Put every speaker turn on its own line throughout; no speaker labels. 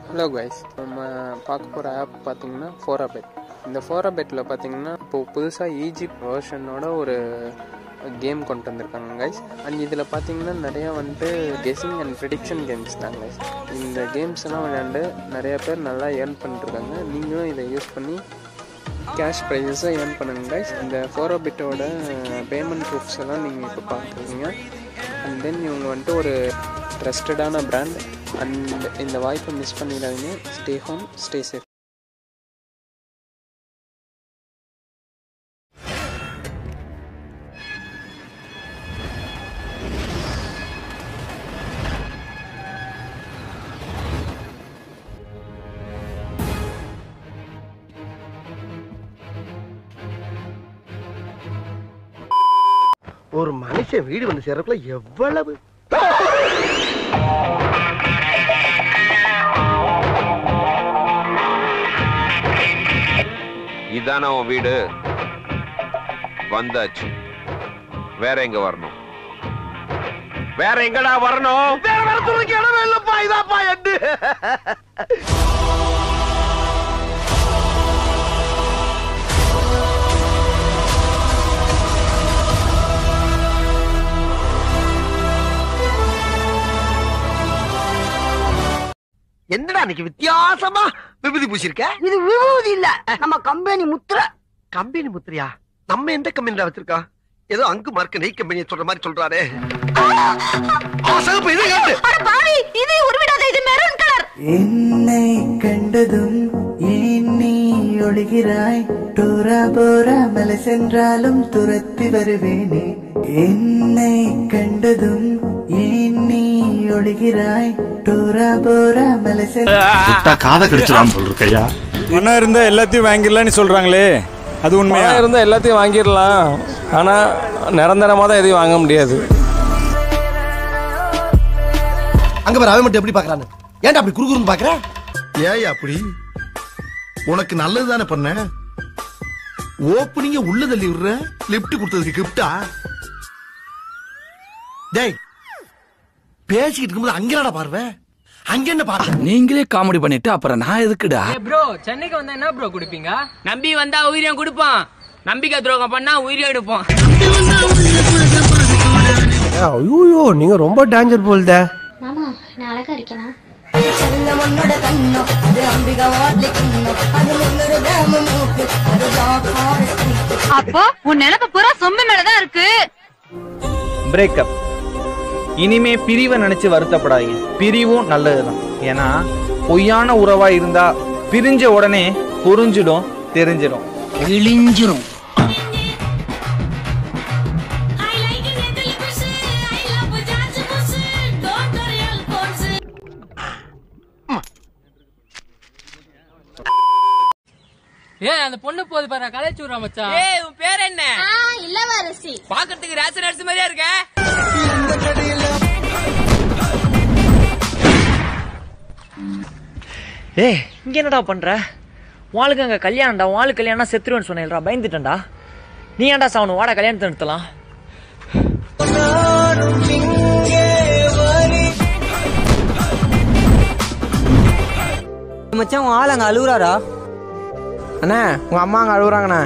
Hello guys நம்ம பார்க்க போகிற ஆப் பார்த்தீங்கன்னா ஃபோரா பெட் இந்த ஃபோரா பெட்டில் பார்த்தீங்கன்னா இப்போ புதுசாக ஈஜிப்ட் வேர்ஷனோட ஒரு கேம் கொண்டு வந்திருக்காங்க கைஸ் அண்ட் இதில் பார்த்தீங்கன்னா நிறையா வந்துட்டு கெஸிங் அண்ட் ப்ரிடிக்ஷன் கேம்ஸ் தான் கைஸ் இந்த கேம்ஸ் எல்லாம் விளையாண்டு நிறைய பேர் நல்லா ஏர்ன் பண்ணிருக்காங்க நீங்களும் இதை யூஸ் பண்ணி கேஷ் ப்ரைஸஸை ஏர்ன் பண்ணுங்க கைஸ் இந்த ஃபோரோ பிட்டோட பேமெண்ட் ப்ரூஃப்ஸ் எல்லாம் நீங்கள் இப்போ பார்க்குறீங்க அண்ட் தென் இவங்க வந்துட்டு ஒரு ட்ரஸ்டடான பிராண்ட் அண்ட் இந்த வாய்ப்பை மிஸ் பண்ணிடாதீங்க ஸ்டே ஹோம் ஸ்டே சேஃப்
ஒரு மனுஷன் வீடு வந்து சேர்றதுக்குள்ள எவ்வளவு
இதான உன் வீடு வந்தாச்சு வேற எங்க வரணும் வேற எங்கடா வரணும்
வேற வேற துணிக்கு இடமே இல்லப்பா இதாப்பா எட்டு என்னடா இன்னைக்கு வித்தியாசமா விபூதி பூசிருக்க
இது விபூதி இல்ல நம்ம கம்பெனி முத்திரை
கம்பெனி முத்திரையா நம்ம எந்த கம்பெனில வச்சிருக்கோம் ஏதோ அங்கு மார்க்க நெய் கம்பெனியை சொல்ற மாதிரி சொல்றாரு சிவப்பு இது கேட்டு
அட பாவி இது உருவிடாத இது மெரூன் கலர்
என்னை கண்டதும் ஏன் நீ ஒளிகிறாய் டோரா போரா மலை சென்றாலும் துரத்தி வருவேனே என்னை கண்டதும் ஏன் நீ ஒளிகிறாய் டோரா போரா மலை சென்ற
காதை கடிச்சிடாம சொல்றியா
பணம் இருந்தா எல்லாத்தையும் வாங்கிடலாம்னு சொல்றாங்களே அது உண்மையா
பணம் இருந்தால் எல்லாத்தையும் வாங்கிடலாம் ஆனால் நிரந்தரமாக தான் எதையும் வாங்க முடியாது
அங்க பாரு அவன் மட்டும் எப்படி பாக்குறான்னு ஏன்டா அப்படி குறுகுறுன்னு பாக்குற
ஏய் அப்படி உனக்கு நல்லது தானே பண்ண ஓப்பனிங்க உள்ள தள்ளி விடுற லிப்ட் கொடுத்ததுக்கு கிஃப்டா டேய் பேசிக்கிட்டு இருக்கும்போது அங்க என்னடா பார்வை அங்க என்ன பார்வை
நீங்களே காமெடி பண்ணிட்டு அப்புறம் நான் எதுக்குடா
ப்ரோ சென்னைக்கு வந்தா என்ன ப்ரோ குடிப்பீங்க நம்பி வந்தா உயிரியம் கொடுப்பான் நம்பிக்கை துரோகம் பண்ணா உயிரியம் எடுப்போம்
ஐயோ நீங்க ரொம்ப டேஞ்சர் போல்த
மாமா நான் அழகா இருக்கேனா
உன்னோட கண்ணோ அது அம்பிகா வாட்லி கண்ணோ அது முன்னொரு டேம் மூக்கு அது
அப்போ உன் நிலப்ப பூரா சொம்பு மேலதான் இருக்கு
பிரேக்கப் இனிமே பிரிவை நினைச்சு வருத்தப்படாதீங்க பிரிவும் நல்லதுதான் ஏன்னா பொய்யான உறவா இருந்தா பிரிஞ்ச உடனே புரிஞ்சிடும் தெரிஞ்சிடும்
இழிஞ்சிரும்
ஏய் அந்த பொண்ணு போது பாரு கலைச்சு விடுறா மச்சான் ஏய் உன் பேர் என்ன
இல்லவரசி
பாக்குறதுக்கு ரேஷன் அரிசி மாதிரியா இருக்க
ஏய் இங்க என்னடா பண்ற வாளுக்கு அங்க கல்யாணம்டா வாளு கல்யாணம் செத்துருவேன்னு சொன்னேன்டா பயந்துட்டேன்டா நீ ஏன்டா சாவணும் வாடா கல்யாணத்தை நிறுத்தலாம்
மச்சான் உன் ஆள் அங்க அழுகுறாரா
அண்ணா உங்க அம்மா அங்க அழுகுறாங்கண்ணா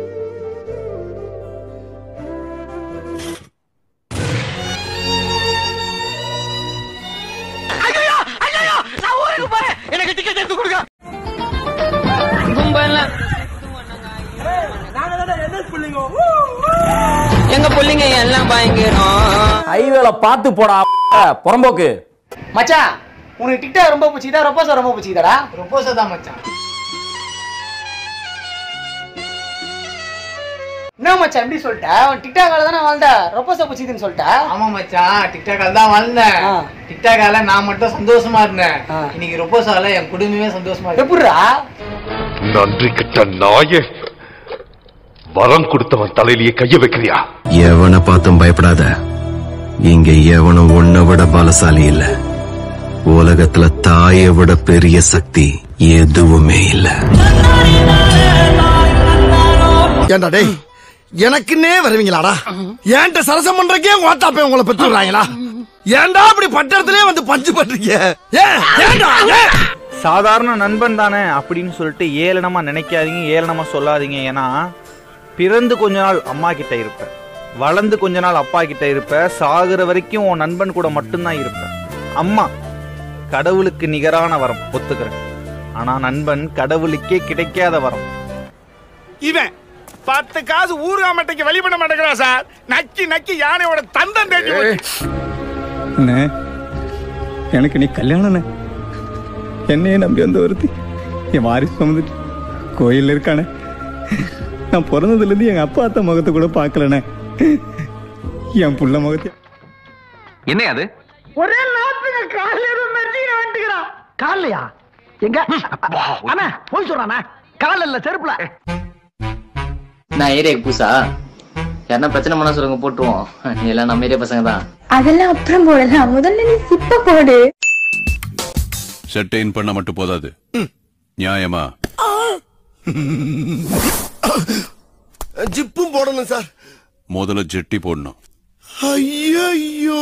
எனக்கு டிக்கெட் எடுத்து கொடுங்க
எங்க புள்ளைங்க எல்லாம் பயங்கரம்
ஹைவேல பார்த்து போடா புறம்போக்கு
மச்சான் உனக்கு டிக்டாக் ரொம்ப பிடிச்சிதா ரொப்போசா ரொம்ப பிடிச்சிதாடா ரொப்போசா தான் மச்சான் என்ன மச்சான் எப்படி சொல்லிட்ட உன் டிக்டாக்கால தானே வாழ்ந்த ரொப்போசா பிடிச்சிதுன்னு சொல்லிட்ட
ஆமா மச்சான் டிக்டாக்கால தான் வாழ்ந்தேன் டிக்டாக்கால நான் மட்டும் சந்தோஷமா இருந்தேன் இன்னைக்கு ரொப்போசால என் குடும்பமே சந்தோஷமா இருக்கு
எப்படிடா
நன்றி கிட்ட நாயே வரம் கொடுத்தவன் தலையிலேயே கைய வைக்கிறியா
எவனை பார்த்தும் பயப்படாத இங்க எவனும் உன்னை விட பலசாலி இல்ல உலகத்துல தாயை விட பெரிய சக்தி எதுவுமே இல்ல
ஏண்டா டேய் எனக்குன்னே வருவீங்களாடா ஏன்ட்ட சரசம் பண்றக்கே ஓட்டாப்பே உங்களை பெற்றுறாங்களா ஏன்டா அப்படி பட்டத்திலே வந்து பஞ்சு பண்றீங்க ஏன் ஏன்டா ஏன்?
சாதாரண நண்பன் தானே அப்படின்னு சொல்லிட்டு ஏளனமா நினைக்காதீங்க ஏளனமா சொல்லாதீங்க ஏன்னா பிறந்து கொஞ்ச நாள் அம்மா கிட்ட இருப்ப வளர்ந்து கொஞ்ச நாள் அப்பா கிட்ட இருப்ப சாகுற வரைக்கும் உன் நண்பன் கூட மட்டும்தான் இருப்ப அம்மா கடவுளுக்கு நிகரான வரம் ஒத்துக்கிறேன் ஆனா நண்பன் கடவுளுக்கே கிடைக்காத வரம்
இவன் பத்து காசு ஊருகா மட்டைக்கு வெளி பண்ண மாட்டேங்கிறான் சார் நக்கி நக்கி யானையோட தந்தம் தேடி போச்சு.
அண்ணே எனக்கு நீ கல்யாணம்ண்ணே என்னையே நம்பி வந்த ஒருத்தி என் வாரிசு சுமந்துட்டு கோயில்ல இருக்கானே நான் பிறந்ததுலேருந்து எங்க அப்பா அத்தை முகத்தை கூட பார்க்கலண்ணே என் புள்ள முகத்தை
என்ன அது
ஒரே நாட்டுங்க காலையில ஏதோ மெர்ஜிங்க வந்துக்கிறான் காலையா எங்க அண்ணா போய் சொல்றானா கால இல்ல செருப்புல
நான் ஏரியாக்கு புதுசா யாருன்னா பிரச்சனை பண்ண சொல்லுங்க போட்டுருவோம் நீ எல்லாம் நம்ம ஏரியா பசங்க தான்
அதெல்லாம் அப்புறம் போடலாம் முதல்ல நீ சிப்ப போடு
ஷர்ட் இன் பண்ண மட்டும் போதாது நியாயமா
ஜிப்பும் போடணும் சார்
முதல்ல ஜெட்டி போடணும்
ஐயோ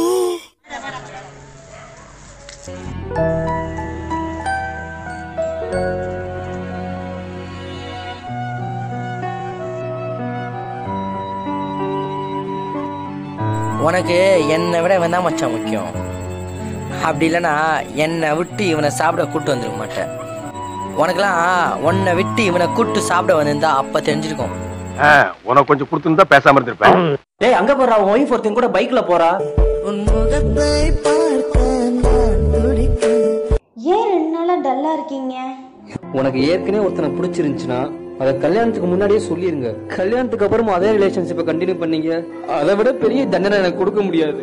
உனக்கு என்னை விட இவன் தான் மச்சான் முக்கியம் அப்படி இல்லைன்னா என்னை விட்டு இவனை சாப்பிட கூட்டு வந்துருக்க மாட்டேன் உனக்கெல்லாம் உன்னை விட்டு இவனை கூட்டு சாப்பிட வந்திருந்தா அப்ப தெரிஞ்சிருக்கும்
உனக்கு கொஞ்சம் கொடுத்துருந்தா பேசாம இருந்திருப்பேன்
டேய் அங்க போறா ஒய்ஃப் ஒருத்தன் கூட பைக்ல போறா
ஏன் ரெண்டு நாளா டல்லா இருக்கீங்க
உனக்கு ஏற்கனவே ஒருத்தனை பிடிச்சிருந்துச்சுன்னா அதை கல்யாணத்துக்கு முன்னாடியே சொல்லிருங்க கல்யாணத்துக்கு அப்புறமா அதே ரிலேஷன்ஷிப்பை கண்டினியூ பண்ணீங்க அதை விட பெரிய தண்டனை எனக்கு கொடுக்க முடியாது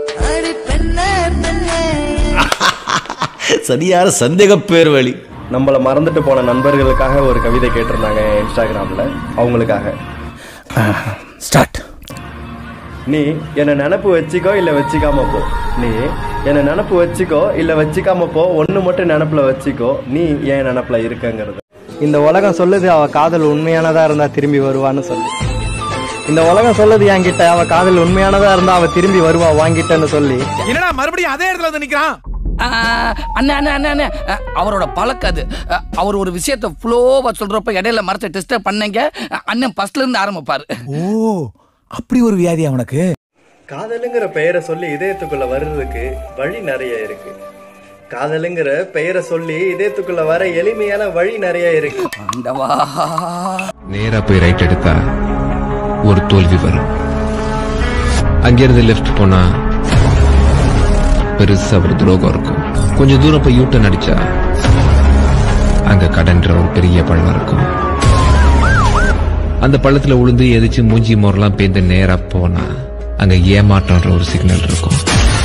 சரியான சந்தேக பேர் வழி நம்மள மறந்துட்டு போன நண்பர்களுக்காக ஒரு கவிதை கேட்டிருந்தாங்க இன்ஸ்டாகிராம்ல அவங்களுக்காக ஸ்டார்ட் நீ என்ன நினப்பு வச்சுக்கோ இல்ல வச்சுக்காம போ நீ என்ன நினப்பு வச்சுக்கோ இல்ல வச்சுக்காம போ ஒண்ணு மட்டும் நினப்புல வச்சுக்கோ நீ ஏன் நினப்புல இருக்கங்கிறது
இந்த உலகம் சொல்லுது அவ காதல் உண்மையானதா இருந்தா திரும்பி வருவான்னு சொல்லி இந்த உலகம் சொல்லுது என்கிட்ட அவ காதல் உண்மையானதா இருந்தா அவ திரும்பி வருவா வாங்கிட்டேன்னு சொல்லி
என்னடா மறுபடியும் அதே இடத்துல வந்து நிக்கிறான்
அண்ணா அண்ணா அண்ணா அண்ணா அஹ், அவரோட பழக்கம் அது அஹ், அவர் ஒரு விஷயத்த ஃப்ளோவா சொல்றப்ப இடையில மரத்தை டிஸ்டர்ப் பண்ணீங்க அஹ், அண்ணன் ஃபர்ஸ்ட்ல இருந்து ஆரம்பிப்பாரு
ஓ அப்படி ஒரு வியாதி அவனுக்கு காதலுங்கிற பெயரை சொல்லி இதயத்துக்குள்ள வர்றதுக்கு வழி நிறைய இருக்கு காதலுங்கிற பெயரை சொல்லி இதயத்துக்குள்ள வர எளிமையான வழி நிறைய இருக்கு
நேரா போய் ரைட் எடுத்தா ஒரு தோல்வி வரும் அங்கிருந்து லெஃப்ட் போனா பெருசா ஒரு துரோகம் இருக்கும் கொஞ்சம் தூரம் போய் யூட்டன் அடிச்சா அங்க கடன்ற ஒரு பெரிய பள்ளம் இருக்கும் அந்த பள்ளத்துல உளுந்து எதிச்சு மூஞ்சி மோரெல்லாம் பேந்து நேரா போனா அங்க ஏமாற்றம்ன்ற ஒரு சிக்னல் இருக்கும்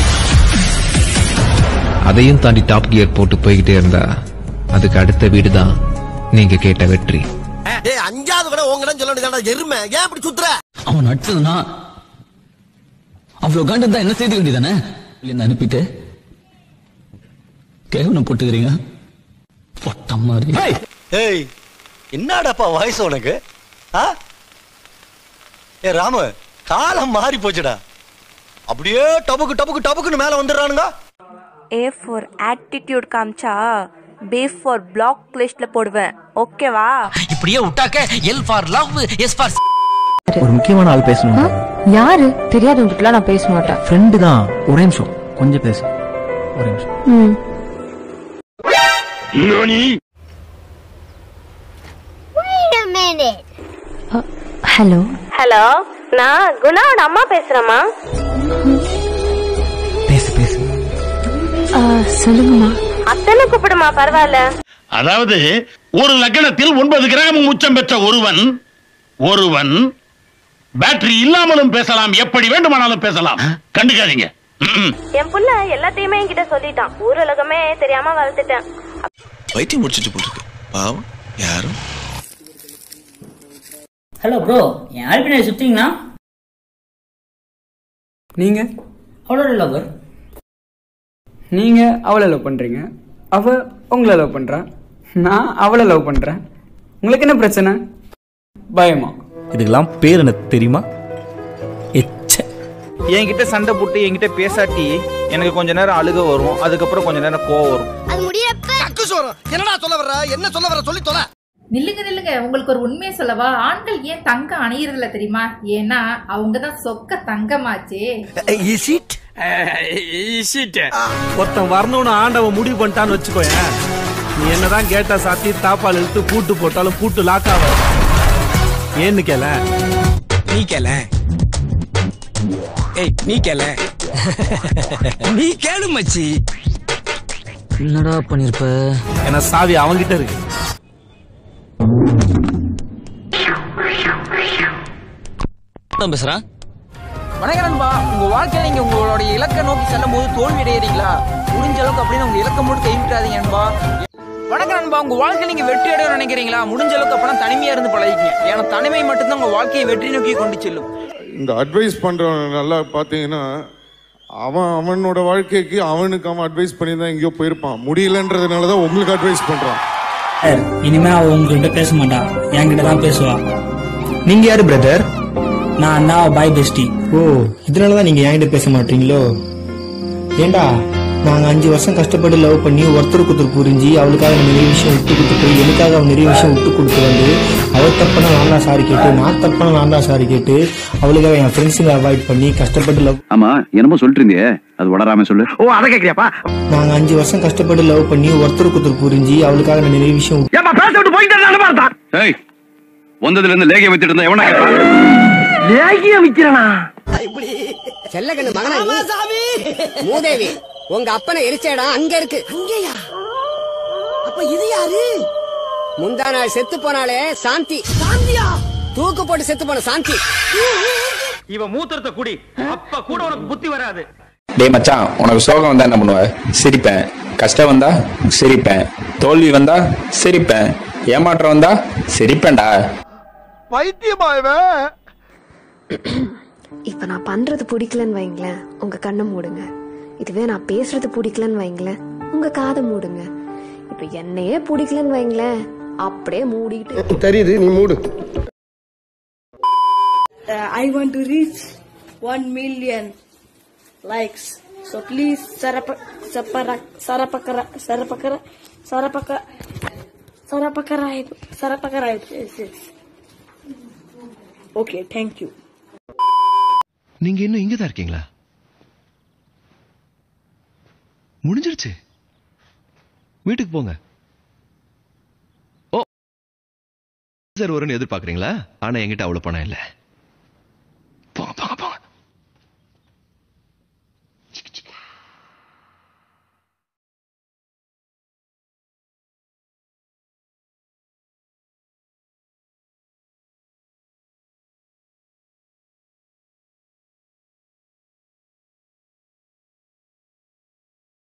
அதையும் தாண்டி டாப் கியர் போட்டு போய்கிட்டே இருந்தா அதுக்கு அடுத்த வீடு தான் நீங்க கேட்ட வெற்றி
ஏய் அஞ்சாவது விட உங்கடம் சொல்ல வேண்டியதாடா எருமை ஏன் இப்படி சுத்துற
அவன் நட்டுனா அவ்வளவு காண்டம் தான் என்ன செய்து வேண்டியதானே இல்லைன்னு அனுப்பிட்டு கேவனம் போட்டுக்கிறீங்க பொட்ட மாதிரி
ஏய் என்னடாப்பா வயசு உனக்கு ஆ ஏ ராமு காலம் மாறி போச்சுடா அப்படியே டபுக்கு டபுக்கு டபுக்குன்னு மேல வந்துடுறானுங்க
ஏ ஃபார் ஆட்டிடியூட் காமிச்சா பி ஃபார் பிளாக் லிஸ்ட்ல போடுவேன் ஓகேவா
இப்படியே விட்டாக்க L for love S for
ஒரு முக்கியமான ஆள் பேசணும்
யாரு தெரியாதவங்கிட்டலாம் நான் பேச மாட்டேன்
ஃப்ரெண்டு தான் ஒரே நிமிஷம் கொஞ்சம் பேசு ஒரே நிமிஷம்
ம்
Wait a minute.
Hello
hello நான் குணாவோட அம்மா பேசுறேம்மா
பேசு பேசு
சொல்லுங்கம்மா
அத்தனை கூப்பிடுமா பரவாயில்ல
அதாவது ஒரு லக்னத்தில் ஒன்பது கிராம் உச்சம் பெற்ற ஒருவன் ஒருவன் பேட்டரி இல்லாமலும் பேசலாம் எப்படி வேண்டுமானாலும் பேசலாம் கண்டுக்காதீங்க ம்ம்.
என் புள்ள எல்லாத்தையுமே என்கிட்ட சொல்லிட்டான் ஊரலகமே தெரியாம வளர்த்துட்டேன்
வைத்தியம் முடிச்சிட்டு போட்டுருக்கு பாவம் யாரும்
ஹலோ ப்ரோ என் ஆல்பினை சுத்திங்கண்ணா
நீங்க
அவளோட லவர்
நீங்க அவளை லவ் பண்றீங்க அவ உங்களை லவ் பண்றா நான் அவளை லவ் பண்றேன் உங்களுக்கு என்ன பிரச்சனை பயமா
இதுக்கெல்லாம் பேர் என்ன தெரியுமா எச்ச
என்கிட்ட சண்டை போட்டு என்கிட்ட பேசாட்டி எனக்கு கொஞ்ச நேரம் அழுக வரும் அதுக்கப்புறம் கொஞ்ச நேரம் கோவம் வரும்
அது முடியறப்ப
நிமிஷம் வரும் என்னடா சொல்ல வர்ற என்ன சொல்ல வர்ற சொல்லி தொலை
நில்லுங்க நில்லுங்க உங்களுக்கு ஒரு உண்மையை சொல்லவா ஆண்கள் ஏன் தங்கம் அணியறது இல்ல தெரியுமா ஏன்னா அவங்க தான் சொக்க தங்கமாச்சே
இஸ் இட்
ஒருத்தன் வரணும்னு ஆண்டவன் முடிவு பண்ணிட்டான்னு வச்சுக்கோயேன் நீ என்னதான் கேட்டா சாத்தி தாப்பால் இழுத்து பூட்டு போட்டாலும் பூட்டு லாக் ஆக ஏன்னு கேள
நீ கேள ஏய் நீ கேள நீ கேளு மச்சி
என்னடா பண்ணிருப்ப
ஏன்னா சாவி அவன்கிட்ட இருக்கு
பேசுறான்
வணக்கம் நண்பா உங்க வாழ்க்கையில நீங்க உங்களுடைய இலக்கை நோக்கி செல்லும் போது தோல்வி அடையறீங்களா முடிஞ்ச அளவுக்கு அப்படின்னு உங்க இலக்கை மட்டும் கைவிட்டாதீங்க நண்பா வணக்கம் நண்பா உங்க வாழ்க்கை நீங்க வெற்றி அடைய நினைக்கிறீங்களா முடிஞ்ச அளவுக்கு அப்பனா தனிமையா இருந்து பழகிக்கங்க ஏன்னா தனிமை மட்டும்தான் உங்க வாழ்க்கையை வெற்றி நோக்கி கொண்டு செல்லும்
இந்த அட்வைஸ் பண்றவன் நல்லா பார்த்தீங்கன்னா அவன் அவனோட வாழ்க்கைக்கு அவனுக்கு அவன் அட்வைஸ் பண்ணி தான் எங்கேயோ போயிருப்பான் முடியலன்றதுனால தான் உங்களுக்கு அட்வைஸ் பண்றான்
இனிமே அவ உங்ககிட்ட பேச மாட்டா என்கிட்ட தான் பேசுவா
நீங்க யாரு பிரதர்
நான் தான் பாய் பெஸ்டி
ஓ இதனாலதான் நீங்க என்கிட்ட பேச மாட்டீங்களோ ஏண்டா நாங்க அஞ்சு வருஷம் கஷ்டப்பட்டு லவ் பண்ணி ஒருத்தருக்கு ஒருத்தர் புரிஞ்சு அவளுக்காக நான் நிறைய விஷயம் விட்டு கொடுத்து போய் எனக்காக அவள் நிறைய விஷயம் விட்டு கொடுத்து வந்து அவள் தப்பான நான் தான் சாரி கேட்டு நான் தப்பான நான் தான் சாரி கேட்டு அவளுக்காக என் ஃப்ரெண்ட்ஸுங்க அவாய்ட் பண்ணி கஷ்டப்பட்டு லவ்
ஆமா என்னமோ சொல்லிட்டு இருந்தியே அது வளராம சொல்லு
ஓ அதை கேக்குறியாப்பா
நாங்க அஞ்சு வருஷம் கஷ்டப்பட்டு லவ் பண்ணி ஒருத்தருக்கு ஒருத்தர் புரிஞ்சு அவளுக்காக நான் நிறைய விஷயம் விட்டு-
ஏமா பேச விட்டு போயிட்டு
ஏய் வந்ததுல இருந்து லேகிய வச்சிட்டு இருந்தா எவனா
லேகியம் விக்கிறனா
செல்லகண்ணு மகனா நீ மூதேவி உங்க அப்பனை எரிச்ச அங்க இருக்கு அங்கேயா அப்ப இது யாரு முந்தா நாள் செத்து போனாலே சாந்தி சாந்தியா தூக்கு போட்டு செத்து போன சாந்தி
இவன் மூத்திரத்தை குடி அப்ப கூட உனக்கு புத்தி வராது
டேய் மச்சான் உனக்கு சோகம் வந்தா என்ன பண்ணுவ சிரிப்பேன் கஷ்டம் வந்தா சிரிப்பேன் தோல்வி வந்தா சிரிப்பேன் ஏமாற்றம் வந்தா சிரிப்பேன்டா
பைத்தியமா இவன்
இப்ப நான் பண்றது பிடிக்கலன்னு வைங்களேன் உங்க கண்ணை மூடுங்க இதுவே நான் பேசுறது பிடிக்கலன்னு வைங்களேன் உங்க காதை மூடுங்க இப்ப என்னையே பிடிக்கலன்னு வைங்களேன் அப்படியே மூடிட்டு
தெரியுது நீ மூடு
uh, I want to reach 1 million likes. So please, sarapa, sapara, sarapakara, sarapakara, sarapaka, sarapakara, sarapakara. Yes, yes. Okay, thank you.
நீங்க இன்னும் இங்க தான் இருக்கீங்களா முடிஞ்சிருச்சு வீட்டுக்கு போங்க ஓ சார் வரும்னு எதிர்பார்க்கறீங்களா ஆனா என்கிட்ட அவ்வளவு பணம் இல்ல